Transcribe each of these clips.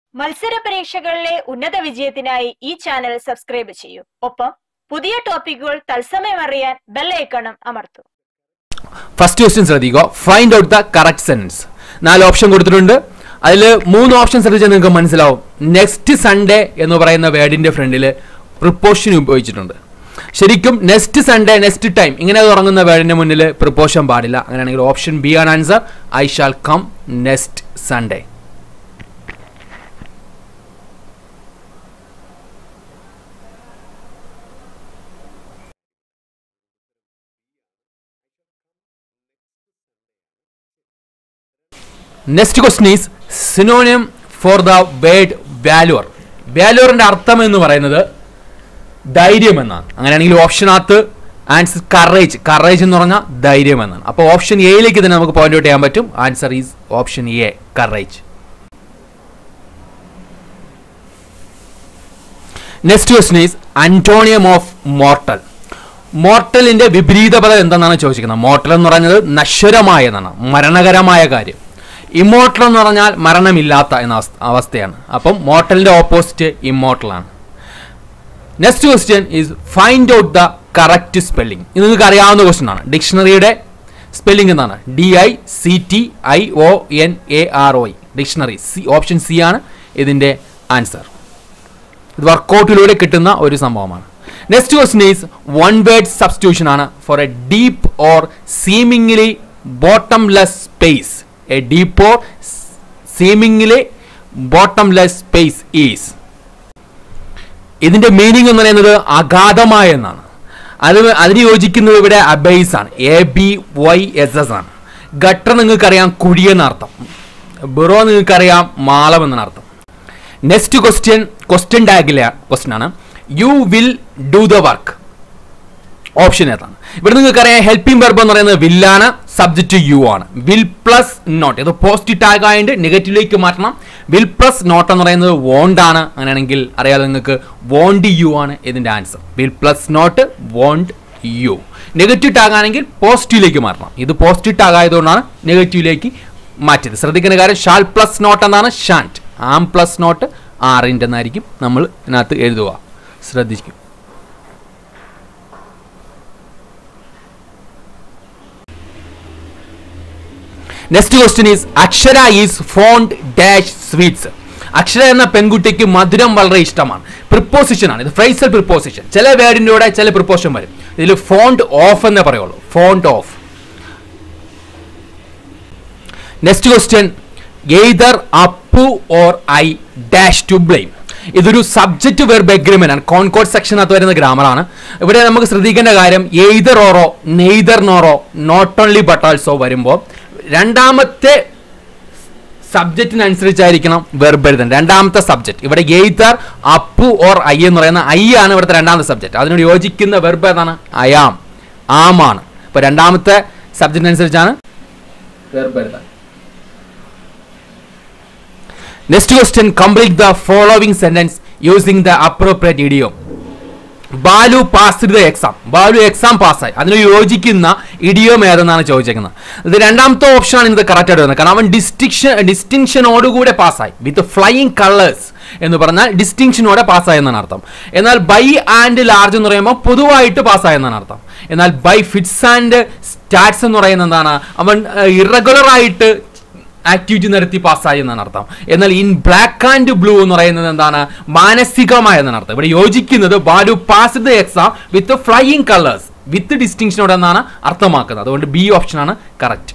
മത്സര പരീക്ഷകളിലെ ഉന്നത വിജയത്തിനായി ഈ ചാനൽ സബ്സ്ക്രൈബ് ചെയ്യൂ ഒപ്പം പുതിയ ടോപ്പിക്കുകൾ തത്സമയം അറിയാൻ ബെല്ലൈക്കണും അമർത്തൂ ഫസ്റ്റ് ക്വസ്റ്റ്യൻ ശ്രദ്ധിക്കുക find out the correct sense നാല് ഓപ്ഷൻ കൊടുത്തിട്ടുണ്ട് അതിൽ മൂന്ന് ഓപ്ഷൻ ശ്രദ്ധിച്ചാൽ നിങ്ങൾക്ക് മനസ്സിലാവും നെക്സ്റ്റ് സൺഡേ എന്ന് പറയുന്ന വേർഡിന്റെ ഫ്രണ്ടിൽ പ്രിപ്പോഷൻ ഉപയോഗിച്ചിട്ടുണ്ട് ശരിക്കും നെക്സ്റ്റ് സൺഡേ നെക്സ്റ്റ് ടൈം ഇങ്ങനെ തുടങ്ങുന്ന വേർഡിന്റെ മുന്നിൽ പ്രിപ്പോഷൻ പാടില്ല അങ്ങനെയാണെങ്കിൽ ഓപ്ഷൻ ബി ആണ് answer I shall come next Sunday next question is synonym for the word valour വാലുവറിന്റെ അർത്ഥം എന്ന് പറയുന്നത് ധൈര്യം എന്നാണ് അങ്ങനെയാണെങ്കിൽ ഓപ്ഷനകത്ത് ആൻസർ കറേജ് കറേജ് എന്ന് പറഞ്ഞാൽ ധൈര്യം എന്നാണ് അപ്പോൾ ഓപ്ഷൻ എയിലേക്ക് തന്നെ നമുക്ക് പോയിന്റ് ഔട്ട് ചെയ്യാൻ പറ്റും answer is option A courage next question is antonym of mortal മോർട്ടലിന്റെ വിപരീത പദം എന്താണെന്നാണ് ചോദിച്ചിരിക്കുന്നത് മോർട്ടൽ എന്ന് പറഞ്ഞത് നശ്വരമായ എന്നാണ് മരണകരമായ കാര്യം ഇമ്മോർട്ടൽ എന്ന് പറഞ്ഞാൽ മരണമില്ലാത്ത എന്ന അവസ്ഥ- അവസ്ഥയാണ് അപ്പം മോർട്ടലിന്റെ ഓപ്പോസിറ്റ് ഇമ്മോർട്ടൽ ആണ് next question is find out the correct spelling ഇത് നിങ്ങൾക്ക് അറിയാവുന്ന ക്വസ്റ്റ്യൻ ആണ് ഡിക്ഷണറിയുടെ സ്പെല്ലിംഗ് എന്താണ് D I C T I O N A R O dictionary C option C ആണ് ഇതിന്റെ ആൻസർ ഇത് വർക്കൗട്ടിലൂടെ കിട്ടുന്ന ഒരു സംഭവമാണ് next question is one word substitution ആണ് for a deep or seemingly bottomless space a deep or seemingly bottomless space is ഇതിന്റെ meaning എന്ന് പറയുന്നത് അഗാധമായ എന്നാണ് അത് അതിന് യോജിക്കുന്നത് ഇവിടെ അബൈസ് ആണ് A B Y S S ആണ് ഗട്ടർ നിങ്ങൾക്കറിയാം കുഴി എന്നർത്ഥം ബിറോ നിങ്ങൾക്കറിയാം മാളം എന്നാണ് അർത്ഥം നെക്സ്റ്റ് ക്വസ്റ്റ്യൻ ക്വസ്റ്റ്യൻ ടാഗിലെ ക്വസ്റ്റ്യൻ ആണ് you will do the work option ഏതാണ് ഇവിടെ നിങ്ങൾക്ക് അറിയാം ഹെൽപ്പിംഗ് വെർബ് എന്ന് പറയുന്നത് വില്ലാണ് സബ്ജക്റ്റ് യു ആണ് വിൽ പ്ലസ് നോട്ട് ഇത് പോസിറ്റീവ് ടാഗ് ആയിട്ട് നെഗറ്റീവിലേക്ക് മാറ്റണം വിൽ പ്ലസ് നോട്ട് എന്ന് പറയുന്നത് വോണ്ട് ആണ് അങ്ങനെയാണെങ്കിൽ അറിയാതെ നിങ്ങൾക്ക് വോണ്ട് യു ആണ് ഇതിന്റെ answer will plus not won't you negative tag ആണെങ്കിൽ പോസിറ്റീവിലേക്ക് മാറ്റണം ഇത് പോസിറ്റീവ് ടാഗ് ആയതുകൊണ്ടാണ് നെഗറ്റീവിലേക്ക് മാറ്റിയത് ശ്രദ്ധിക്കുന്ന കാര്യം ഷാൽ പ്ലസ് നോട്ട് എന്നാണ് ഷാൻറ്റ് ആം പ്ലസ് നോട്ട് ആറിൻ്റെ എന്നായിരിക്കും നമ്മൾ ഇതിനകത്ത് എഴുതുക ശ്രദ്ധിക്കും next question is Akshara is fond dash sweets Akshara എന്ന പെൺകുട്ടിക്ക് മധുരം വളരെ ഇഷ്ടമാണ് പ്രിപ്പോസിഷൻ ആണ് ഇത് ഫ്രൈസൽ പ്രിപ്പോസിഷൻ ചില വേർഡിൻ്റെ കൂടെ ചില പ്രിപ്പോസിഷൻ വരും ഇതിൽ ഫോണ്ട് ഓഫ് എന്നേ പറയുള്ളൂ fond of next question either Appu or I dash to blame ഇതൊരു സബ്ജക്റ്റ് വെർബ് എഗ്രിമെന്റ് ആണ് കോൺകോഡ് സെക്ഷനകത്ത് വരുന്ന ഗ്രാമറാണ് ഇവിടെ നമുക്ക് ശ്രദ്ധിക്കേണ്ട കാര്യം എയ്തർ ഓറോ നെയ്തർ നോറോ നോട്ട് ഓൺലി ബട്ട് ആൾസോ വരുമ്പോൾ രണ്ടാമത്തെ സബ്ജക്റ്റിനനുസരിച്ചായിരിക്കണം വെർബ് എഴുതേണ്ടത് രണ്ടാമത്തെ സബ്ജക്റ്റ് ഇവിടെ എയ്തർ അപ്പു ഓർ ഐ എന്ന് പറയുന്ന ഐ ആണ് ഇവിടുത്തെ രണ്ടാമത്തെ സബ്ജക്റ്റ് അതിനോട് യോജിക്കുന്ന വെർബ് ഏതാണ് അയാം ആമാണ് ഇപ്പൊ രണ്ടാമത്തെ സബ്ജക്റ്റിനനുസരിച്ചാണ് വെർബ് എഴുതാൻ next question complete the following sentence using the appropriate idiom Balu pass the exam Balu exam പാസ്സായി അതിന് യോജിക്കുന്ന ഇഡിയോം ഏതെന്നാണ് ചോദിച്ചേക്കുന്നത് ഇത് രണ്ടാമത്തെ ഓപ്ഷനാണ് ഇത് കറക്റ്റ് ആയിട്ട് വരുന്നത് കാരണം അവൻ ഡിസ്റ്റിങ്ഷൻ ഡിസ്റ്റിങ്ഷനോടുകൂടെ പാസ്സായി വിത്ത് ഫ്ലൈയിങ് കളേഴ്സ് എന്ന് പറഞ്ഞാൽ ഡിസ്റ്റിങ്ഷനോടെ പാസ്സായി എന്നാണ് അർത്ഥം എന്നാൽ ബൈ ആൻഡ് ലാർജ് എന്ന് പറയുമ്പോൾ പൊതുവായിട്ട് പാസ്സായി എന്നാണ് അർത്ഥം എന്നാൽ ബൈ ഫിറ്റ്സ് ആൻഡ് സ്റ്റാറ്റ്സ് എന്ന് പറയുന്നത് എന്താണ് അവൻ ഇറഗുലർ ആയിട്ട് ആക്ടിവിറ്റി നടത്തി പാസ്സായി എന്നാണ് അർത്ഥം എന്നാൽ ഇൻ ബ്ലാക്ക് ആൻഡ് ബ്ലൂ എന്ന് പറയുന്നത് എന്താണ് മാനസികമായ എന്നാണ് അർത്ഥം ഇവിടെ യോജിക്കുന്നത് Balu pass the exam with flying colours with ഡിസ്റ്റിങ്ഷനോട് എന്നാണ് അർത്ഥമാക്കുന്നത് അതുകൊണ്ട് ബി ഓപ്ഷൻ ആണ് correct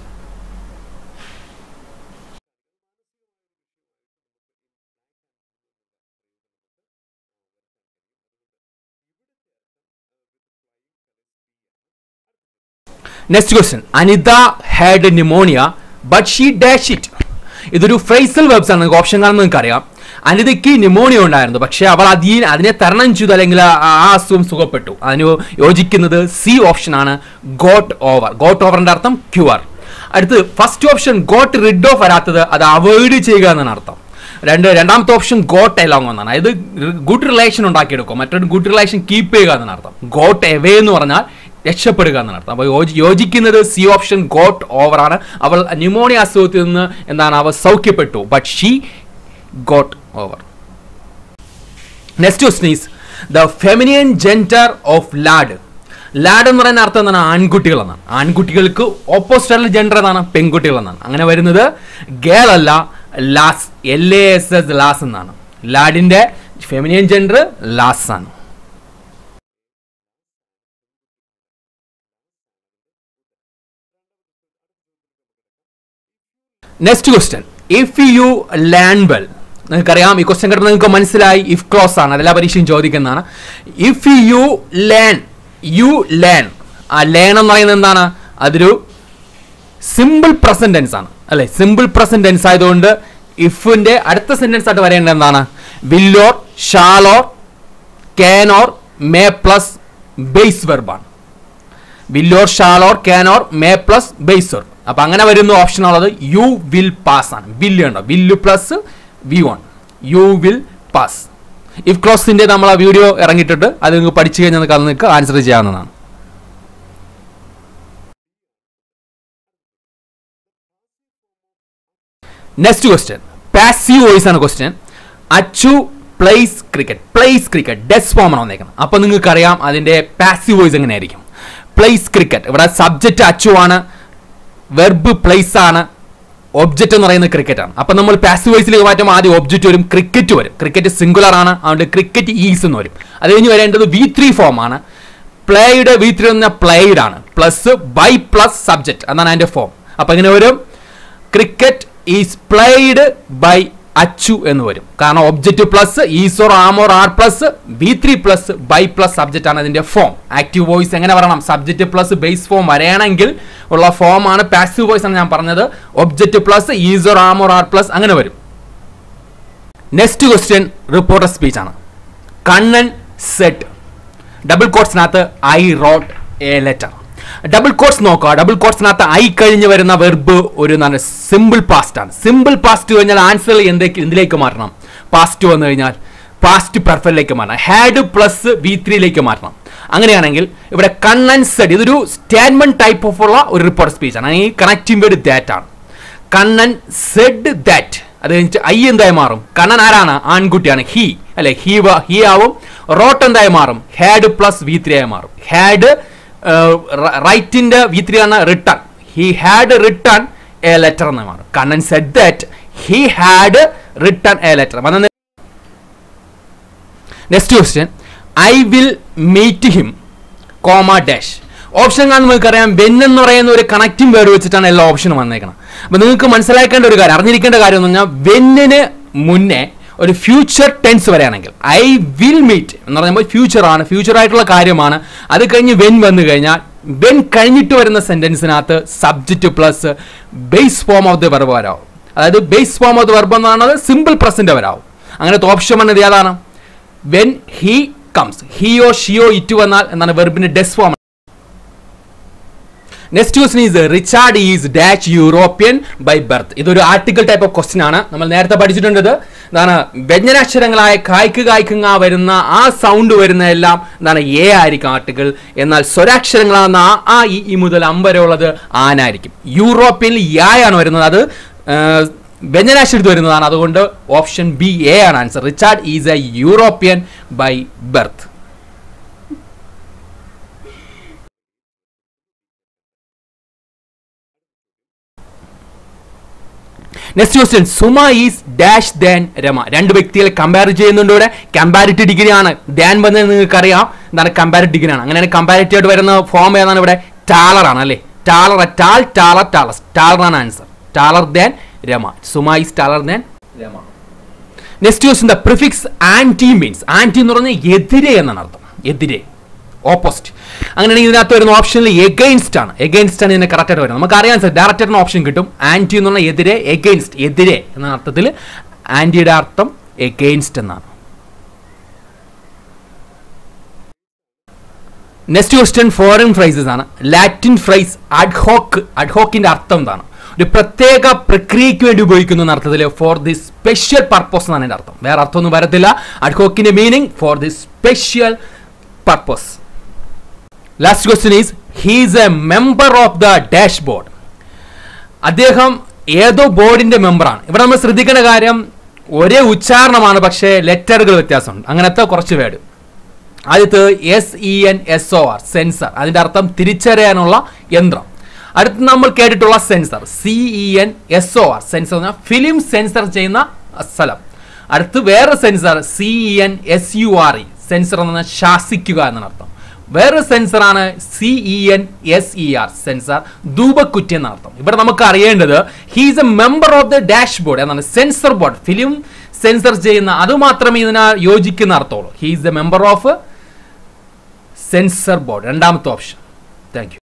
next question Anita had pneumonia but she dash it ഇതൊരു ഫ്രൈസൽ വെബ്സ് ആണ് നിങ്ങൾക്ക് ഓപ്ഷൻ കാണുന്നത് നിങ്ങൾക്ക് അറിയാം അനിതയ്ക്ക് ന്യൂമോണിയ ഉണ്ടായിരുന്നു പക്ഷേ അവൾ അതി അതിനെ തരണം ചെയ്തു അല്ലെങ്കിൽ ആ ആ അസുഖം സുഖപ്പെട്ടു അതിന് യോജിക്കുന്നത് സി ഓപ്ഷൻ ആണ് ഗോട്ട് ഓവർ ഗോട്ട് ഓവറിന്റെ അർത്ഥം ക്യൂർ അടുത്ത് first option got rid of വരാത്തത് അത് അവോയ്ഡ് ചെയ്യുക എന്നാണ് അർത്ഥം രണ്ട് രണ്ടാമത്തെ ഓപ്ഷൻ ഗോട്ട് എലോങ് എന്നാണ് അതായത് ഗുഡ് റിലേഷൻ ഉണ്ടാക്കിയെടുക്കും മറ്റൊരു ഗുഡ് റിലേഷൻ കീപ്പ് ചെയ്യുക എന്നാണ് അർത്ഥം ഗോട്ട് എവേ എന്ന് പറഞ്ഞാൽ രക്ഷപ്പെടുക എന്നാണ് അർത്ഥം അപ്പോൾ യോജി യോജിക്കുന്നത് സി ഓപ്ഷൻ ഗോട്ട് ഓവർ ആണ് അവൾ ന്യൂമോണിയ അസുഖത്തിൽ നിന്ന് എന്താണ് അവൾ സൗഖ്യപ്പെട്ടു but she got over next question is the feminine gender of lad lad എന്ന് പറയുന്ന അർത്ഥം എന്താണ് ആൺകുട്ടികൾ എന്നാണ് ആൺകുട്ടികൾക്ക് ഓപ്പോസിറ്റ് ആയിട്ടുള്ള ജെൻഡർ എന്നാണ് പെൺകുട്ടികൾ എന്നാണ് അങ്ങനെ വരുന്നത് ഗേൾ അല്ല lass L A S S lass എന്നാണ് ലാഡിന്റെ ഫെമിനിയൻ ജെൻഡർ ലാസ് ആണ് next question if you learn well നിങ്ങൾക്കറിയാം ഈ ക്വസ്റ്റ്യൻ കിട്ടുന്നത് നിങ്ങൾക്ക് മനസ്സിലായി ഇഫ് ക്ലോസ് ആണ് അതെല്ലാ പരീക്ഷയും ചോദിക്കുന്നതാണ് if you learn you learn ആ ലേൺ എന്ന് പറയുന്നത് എന്താണ് അതൊരു സിമ്പിൾ പ്രസന്റ് ടെൻസ് ആണ് അല്ലെ സിമ്പിൾ പ്രസന്റ് ടെൻസ് ആയതുകൊണ്ട് ഇഫിന്റെ അടുത്ത സെന്റൻസ് ആയിട്ട് വരേണ്ടത് എന്താണ് will or shall or can or may plus base വെർബാണ് will or shall or can or may plus base verb അപ്പൊ അങ്ങനെ വരുന്ന ഓപ്ഷൻ ഉള്ളത് യു വിൽ പാസ് ആണ് വില്ല് ഉണ്ടോ will plus V one you will pass if ക്ലോസിന്റെ നമ്മൾ ആ വീഡിയോ ഇറങ്ങിയിട്ടുണ്ട് അത് നിങ്ങൾക്ക് പഠിച്ചു കഴിഞ്ഞാൽ നിങ്ങൾക്ക് അത് നിങ്ങൾക്ക് ആൻസർ ചെയ്യാവുന്നതാണ് നെക്സ്റ്റ് ക്വസ്റ്റ്യൻ പാസീവ് വോയിസ് ആണ് question Achu plays cricket plays cricket does form ആണ് വന്നേക്കുന്നത് അപ്പൊ നിങ്ങൾക്ക് അറിയാം അതിന്റെ പാസീവ് വോയിസ് എങ്ങനെയായിരിക്കും പ്ലേസ് ക്രിക്കറ്റ് ഇവിടെ സബ്ജക്റ്റ് അച്ചു ആണ് വെർബ് പ്ലേസ് ആണ് ഒബ്ജക്റ്റ് എന്ന് പറയുന്നത് ക്രിക്കറ്റ് ആണ് അപ്പൊ നമ്മൾ പാസീവ് വോയിസിലേക്ക് മാറ്റുമ്പോൾ ആദ്യം ഒബ്ജക്റ്റ് വരും ക്രിക്കറ്റ് വരും ക്രിക്കറ്റ് സിംഗുലർ ആണ് അതുകൊണ്ട് ക്രിക്കറ്റ് ഈസ് എന്ന് വരും അത് കഴിഞ്ഞ് വരേണ്ടത് വി ത്രീ ഫോം ആണ് പ്ലേയുടെ വി ത്രീ എന്ന പ്ലേഡ് ആണ് പ്ലസ് ബൈ പ്ലസ് സബ്ജക്റ്റ് എന്നാണ് അതിന്റെ ഫോം അപ്പൊ ഇങ്ങനെ വരും cricket is played by Achu എന്ന് വരും കാരണം object plus is or am or are plus V three plus by plus subject ആണ് അതിന്റെ ഫോം ആക്റ്റീവ് വോയിസ് എങ്ങനെ പറയണം സബ്ജക്റ്റ് പ്ലസ് ബേസ് ഫോം വരണമെങ്കിൽ ഉള്ള ഫോം ആണ് പാസീവ് വോയിസ് ആണ് ഞാൻ പറഞ്ഞത് object plus is or am or are plus അങ്ങനെ വരും നെക്സ്റ്റ് ക്വസ്റ്റ്യൻ റിപ്പോർട്ടർ സ്പീച്ച് ആണ് കണ്ണൻ സെറ്റ് ഡബിൾ കോട്ട്സിനകത്ത് I wrote a letter double quotes നോക്കുക ഡബിൾ കോട്ട്സിനകത്ത് ഐ കഴിഞ്ഞ് വരുന്ന വെർബ് ഒരു എന്താണ് സിമ്പിൾ പാസ്റ്റ് ആണ് സിമ്പിൾ പാസ്റ്റ് കഴിഞ്ഞാൽ ആൻസർ എന്തൊക്കെ എന്തിലേക്ക് മാറ്റണം പാസ്റ്റ് വന്നു കഴിഞ്ഞാൽ പാസ്റ്റ് പെർഫെക്റ്റിലേക്ക് മാറ്റണം ഹാഡ് പ്ലസ് വി ത്രീയിലേക്ക് മാറ്റണം അങ്ങനെയാണെങ്കിൽ ഇവിടെ കണ്ണൻ സെഡ് ഇതൊരു സ്റ്റേറ്റ്മെന്റ് ടൈപ്പ് ഓഫ് ഉള്ള ഒരു റിപ്പോർട്ട് സ്പീച്ച് ആണ് ഈ കണക്റ്റിംഗ് വേർഡ് ദാറ്റ് ആണ് കണ്ണൻ സെഡ് ദാറ്റ് അത് കഴിഞ്ഞിട്ട് ഐ എന്തായി മാറും കണ്ണൻ ആരാണ് ആൺകുട്ടിയാണ് ഹി അല്ലെ ഹി ഹി ആവും റോട്ട് എന്തായി മാറും ഹാഡ് പ്ലസ് വി ത്രീ ആയി മാറും ഹാഡ് റൈറ്റിന്റെ വി ത്രീ ആണ് written he had written a letter എന്ന് മാറും Kannan said that he had written a letter next question I will meet him comma dash option കാണുമ്പോൾ നമുക്കറിയാം വെൻ എന്ന് പറയുന്ന ഒരു കണക്റ്റിംഗ് വേർഡ് വെച്ചിട്ടാണ് എല്ലാ ഓപ്ഷനും വന്നേക്കണം അപ്പൊ നിങ്ങൾക്ക് മനസ്സിലാക്കേണ്ട ഒരു കാര്യം അറിഞ്ഞിരിക്കേണ്ട കാര്യം എന്ന് പറഞ്ഞാൽ വെന്നിന് മുന്നേ ഒരു ഫ്യൂച്ചർ ടെൻസ് വരെയാണെങ്കിൽ ഐ വിൽ മീറ്റ് എന്ന് പറയുമ്പോൾ ഫ്യൂച്ചർ ആണ് ഫ്യൂച്ചർ ആയിട്ടുള്ള കാര്യമാണ് അത് കഴിഞ്ഞ് വെൻ വന്നു കഴിഞ്ഞാൽ വെൻ കഴിഞ്ഞിട്ട് വരുന്ന സെന്റൻസിനകത്ത് subject plus base form of the verb വരാവും അതായത് base form of the verb എന്ന് പറയുന്നത് സിമ്പിൾ പ്രസന്റ് വരാവും അങ്ങനത്തെ ഓപ്ഷൻ വന്നത് ഏതാണ് വെൻ ഹി കംസ് ഹിയോ ഷിയോ ഇറ്റ് വന്നാൽ എന്നാണ് വെർബിന്റെ does form next question is Richard is dash European by birth ഇതൊരു ആർട്ടിക്കൽ ടൈപ്പ് ഓഫ് ക്വസ്റ്റ്യൻ ആണ് നമ്മൾ നേരത്തെ പഠിച്ചിട്ടുണ്ട് ഇത് എന്താണ് വ്യഞ്ജനാക്ഷരങ്ങളായ കായ്ക്ക് കായ്ക്കുങ്ങ വരുന്ന ആ സൗണ്ട് വരുന്ന എല്ലാം എന്താണ് എ ആയിരിക്കും ആർട്ടിക്കിൾ എന്നാൽ സ്വരാക്ഷരങ്ങളാകുന്ന ആ ആ ഇ ഇ മുതൽ അം വരെ ഉള്ളത് ആനായിരിക്കും യൂറോപ്യനിൽ യായാണ് വരുന്നത് അത് വ്യഞ്ജനാക്ഷരത്തിൽ വരുന്നതാണ് അതുകൊണ്ട് ഓപ്ഷൻ ബി എ ആണ് answer Richard is a European by birth next question Suma is dash than Rama രണ്ട് വ്യക്തികളെ കമ്പയർ ചെയ്യുന്നുണ്ട് ഇവിടെ കമ്പാരിറ്റീവ് ഡിഗ്രി ആണ് ദാൻ വന്നത് നിങ്ങൾക്ക് അറിയാം എന്താണ് കമ്പാരിറ്റീവ് ഡിഗ്രി ആണ് അങ്ങനെയാണ് കമ്പാരിറ്റീവ് ആയിട്ട് വരുന്ന ഫോം ഏതാണ് ഇവിടെ ടാലർ ആണ് അല്ലേ taller tall taller tallest taller ആണ് answer taller than Rama Suma is taller than Rama next question the prefix anti means anti എന്ന് പറഞ്ഞാൽ എതിരെ എന്നാണ് അർത്ഥം എതിരെ ഓപ്പോസിറ്റ് അങ്ങനെയാണെങ്കിൽ ഇതിനകത്ത് വരുന്ന ഓപ്ഷനിൽ എഗെയിൻസ്റ്റ് ആണ് എഗെയിൻസ്റ്റ് ആണ് ഇതിനെ കറക്റ്റ് ആയിട്ട് വരുന്നത് നമുക്ക് അറിയാൻ സാർ ഡയറക്റ്റ് ആയിട്ട് ഓപ്ഷൻ കിട്ടും ആന്റി എന്ന് പറഞ്ഞാൽ എതിരെ എഗെയിൻസ്റ്റ് എതിരെ എന്ന അർത്ഥത്തിൽ ആന്റിയുടെ അർത്ഥം എഗെയിൻസ്റ്റ് എന്നാണ് നെക്സ്റ്റ് ക്വസ്റ്റ്യൻ ഫോറിൻ ഫ്രൈസസ് ആണ് ലാറ്റിൻ ഫ്രൈസ് അഡ്ഹോക്ക് അഡ്ഹോക്കിന്റെ അർത്ഥം എന്താണ് ഒരു പ്രത്യേക പ്രക്രിയയ്ക്ക് വേണ്ടി ഉപയോഗിക്കുന്ന അർത്ഥത്തിൽ ഫോർ ദി സ്പെഷ്യൽ പർപ്പസ് എന്നാണ് എൻ്റെ അർത്ഥം വേറെ അർത്ഥമൊന്നും വരത്തില്ല അഡ്ഹോക്കിന്റെ meaning for the special purpose last question is he's a member of the dash board അദ്ദേഹം ഏതോ ബോർഡിന്റെ മെമ്പറാണ് ഇവിടെ നമ്മൾ ശ്രദ്ധിക്കേണ്ട കാര്യം ഒരേ ഉച്ചാരണമാണ് പക്ഷേ ലെറ്ററുകൾ വ്യത്യാസമുണ്ട് അങ്ങനത്തെ കുറച്ച് വേർഡ് ആദ്യത്ത് S E N S O R sensor അതിന്റെ അർത്ഥം തിരിച്ചറിയാനുള്ള യന്ത്രം അടുത്ത് നമ്മൾ കേട്ടിട്ടുള്ള censor C E N S O R censor എന്ന് പറഞ്ഞാൽ ഫിലിം സെൻസർ ചെയ്യുന്ന സ്ഥലം അടുത്ത് വേറെ censor C E N S U R E censure എന്ന് പറഞ്ഞാൽ ശാസിക്കുക എന്നാണ് അർത്ഥം വേറെ സെൻസറാണ് C E N S E R censer ധൂപക്കുറ്റി എന്ന അർത്ഥം ഇവിടെ നമുക്ക് അറിയേണ്ടത് he's a member of the dash board എന്നാണ് സെൻസർ ബോർഡ് ഫിലിം സെൻസർ ചെയ്യുന്ന അത് മാത്രമേ ഇതിന് യോജിക്കുന്ന അർത്ഥമുള്ളൂ he's a member of censor board രണ്ടാമത്തെ ഓപ്ഷൻ താങ്ക് യു